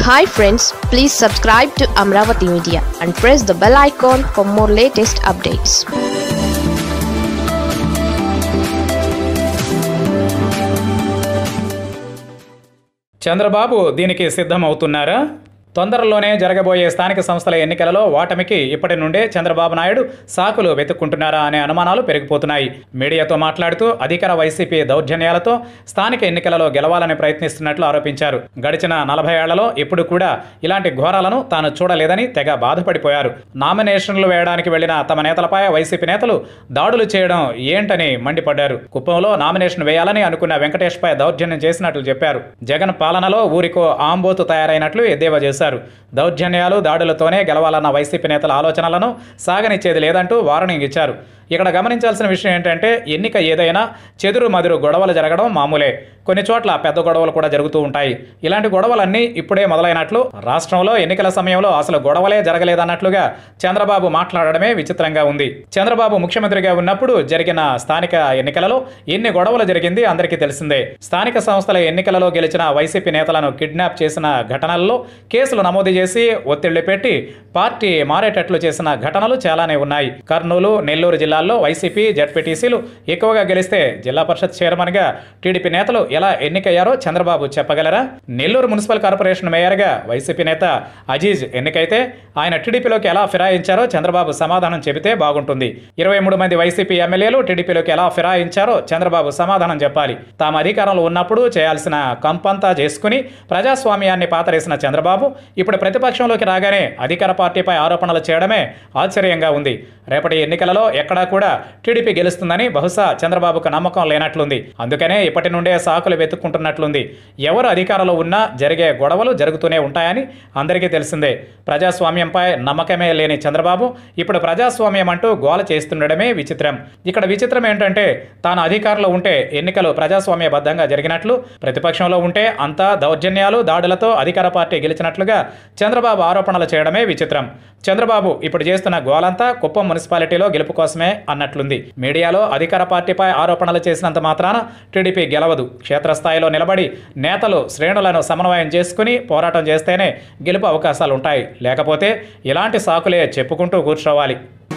hi friends please subscribe to Amaravati media and press the bell icon for more latest updates Chandrababu దీనికి సిద్ధమవుతున్నారా తొందరలోనే జరగబోయే స్థానిక సంస్థల ఎన్నికలలో ఓటమికి ఇప్పటి నుండే చంద్రబాబు నాయుడు సాకులు వెతుక్కుంటున్నారా అనే అనుమానాలు పెరిగిపోతున్నాయి మీడియాతో మాట్లాడుతూ అధికార వైసీపీ దౌర్జన్యాలతో స్థానిక ఎన్నికలలో గెలవాలని ప్రయత్నిస్తున్నట్లు ఆరోపించారు గడిచిన నలభై ఏళ్లలో ఇప్పుడు కూడా ఇలాంటి ఘోరాలను తాను చూడలేదని తెగ బాధపడిపోయారు నామినేషన్లు వేయడానికి వెళ్లిన తమ నేతలపై వైసీపీ నేతలు దాడులు చేయడం ఏంటని మండిపడ్డారు కుప్పంలో నామినేషన్ వేయాలని అనుకున్న వెంకటేష్పై దౌర్జన్యం చేసినట్లు చెప్పారు జగన్ పాలనలో ఊరికో ఆంబోతు తయారైనట్లు ఎద్దేవా చేశారు దౌర్జన్యాలు దాడులతోనే గెలవాలన్న వైసీపీ నేతల ఆలోచనలను సాగనిచ్చేది లేదంటూ వార్నింగ్ ఇచ్చారు ఇక్కడ గమనించాల్సిన విషయం ఏంటంటే ఎన్నిక ఏదైనా చెదురు మదురు గొడవలు జరగడం మామూలే కొన్ని చోట్ల పెద్ద గొడవలు కూడా జరుగుతూ ఉంటాయి ఇలాంటి గొడవలన్నీ ఇప్పుడే మొదలైనట్లు రాష్ట్రంలో ఎన్నికల సమయంలో అసలు గొడవలే జరగలేదన్నట్లుగా చంద్రబాబు మాట్లాడడమే విచిత్రంగా ఉంది చంద్రబాబు ముఖ్యమంత్రిగా ఉన్నప్పుడు జరిగిన స్థానిక ఎన్నికలలో ఎన్ని గొడవలు జరిగింది అందరికీ తెలిసిందే స్థానిక సంస్థల ఎన్నికలలో గెలిచిన వైసీపీ నేతలను కిడ్నాప్ చేసిన ఘటనల్లో కేసులు నమోదు చేసి ఒత్తిళ్లు పెట్టి పార్టీ మారేటట్లు చేసిన ఘటనలు చాలానే ఉన్నాయి కర్నూలు నెల్లూరు జిల్లాల్లో వైసీపీ జడ్పీటీసీలు ఎక్కువగా గెలిస్తే జిల్లా పరిషత్ చైర్మన్గా టీడీపీ నేతలు ఎలా ఎన్నికయ్యారో చంద్రబాబు చెప్పగలరా నెల్లూరు మున్సిపల్ కార్పొరేషన్ మేయర్గా వైసీపీ నేత అజీజ్ ఎన్నికైతే ఆయన టీడీపీలోకి ఎలా ఫిరాయించారో చంద్రబాబు సమాధానం చెబితే బాగుంటుంది ఇరవై మూడు మంది వైసీపీ ఎమ్మెల్యేలు టీడీపీలోకి ఎలా ఫిరాయించారో చంద్రబాబు సమాధానం చెప్పాలి తాము అధికారంలో ఉన్నప్పుడు చేయాల్సిన కంపంతా చేసుకుని ప్రజాస్వామ్యాన్ని పాతరేసిన చంద్రబాబు ఇప్పుడు ప్రతిపక్షంలోకి రాగానే అధికార పార్టీపై ఆరోపణలు చేయడమే ఆశ్చర్యంగా ఉంది రేపటి ఎన్నికలలో ఎక్కడా కూడా టీడీపీ గెలుస్తుందని బహుశా చంద్రబాబుకు నమ్మకం లేనట్లుంది అందుకనే ఇప్పటి నుండే సాకులు వెతుక్కుంటున్నట్లుంది ఎవరు అధికారంలో ఉన్నా జరిగే గొడవలు జరుగుతూనే ఉంటాయని అందరికీ తెలిసిందే ప్రజాస్వామ్యంపై నమ్మకమే లేని చంద్రబాబు ఇప్పుడు ప్రజాస్వామ్యం అంటూ గోల చేస్తుండడమే విచిత్రం ఇక్కడ విచిత్రం ఏంటంటే తాను అధికారంలో ఉంటే ఎన్నికలు ప్రజాస్వామ్యబద్ధంగా జరిగినట్లు ప్రతిపక్షంలో ఉంటే అంతా దౌర్జన్యాలు దాడులతో అధికార పార్టీ గెలిచినట్లుగా చంద్రబాబు ఆరోపణలు చేయడమే విచిత్రం చంద్రబాబు ఇప్పుడు చేస్తున్న గోలంతా కుప్పం మున్సిపాలిటీలో గెలుపు కోసమే అన్నట్లుంది మీడియాలో అధికార పార్టీపై ఆరోపణలు చేసినంత మాత్రాన టీడీపీ గెలవదు క్షేత్రస్థాయిలో నిలబడి నేతలు శ్రేణులను సమన్వయం చేసుకుని పోరాటం చేస్తేనే గెలుపు అవకాశాలుంటాయి లేకపోతే ఇలాంటి సాకులే చెప్పుకుంటూ కూర్చోవాలి